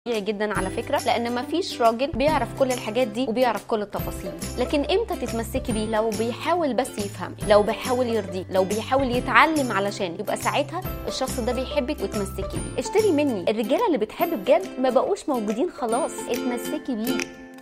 طبيعي جدا على فكره لان مفيش راجل بيعرف كل الحاجات دي وبيعرف كل التفاصيل لكن امتى تتمسكي بيه لو بيحاول بس يفهم لو بيحاول يرضيك لو بيحاول يتعلم علشان يبقى ساعتها الشخص ده بيحبك وتمسكي بيه اشتري مني الرجاله اللي بتحب بجد ما بقوش موجودين خلاص اتمسكي بيه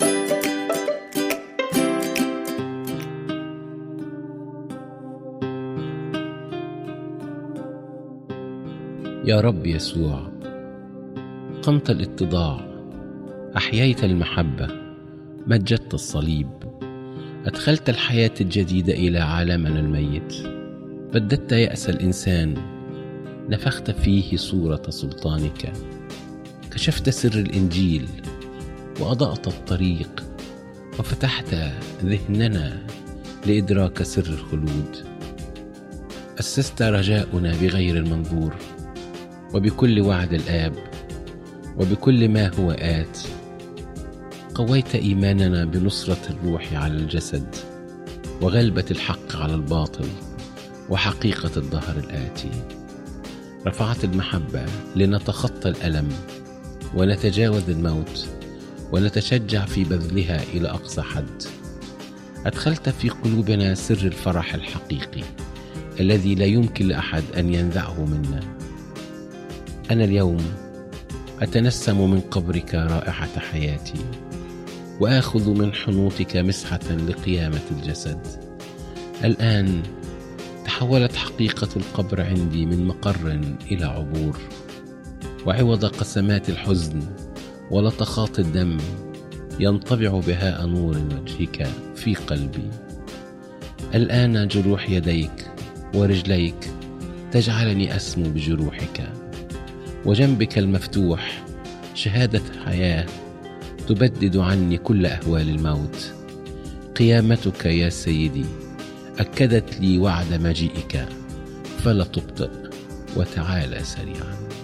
يا رب يسوع قمت الاتضاع احييت المحبه مجدت الصليب ادخلت الحياه الجديده الى عالمنا الميت بددت ياس الانسان نفخت فيه صوره سلطانك كشفت سر الانجيل واضات الطريق وفتحت ذهننا لادراك سر الخلود اسست رجاؤنا بغير المنظور وبكل وعد الآب وبكل ما هو آت قويت إيماننا بنصرة الروح على الجسد وغلبة الحق على الباطل وحقيقة الظهر الآتي رفعت المحبة لنتخطى الألم ونتجاوز الموت ونتشجع في بذلها إلى أقصى حد أدخلت في قلوبنا سر الفرح الحقيقي الذي لا يمكن لأحد أن ينزعه منا أنا اليوم أتنسم من قبرك رائحة حياتي وآخذ من حنوطك مسحة لقيامة الجسد الآن تحولت حقيقة القبر عندي من مقر إلى عبور وعوض قسمات الحزن ولطخات الدم ينطبع بهاء نور وجهك في قلبي الآن جروح يديك ورجليك تجعلني أسمو بجروحك وجنبك المفتوح شهادة حياة تبدد عني كل أهوال الموت قيامتك يا سيدي أكدت لي وعد مجيئك فلا تبطئ وتعالى سريعا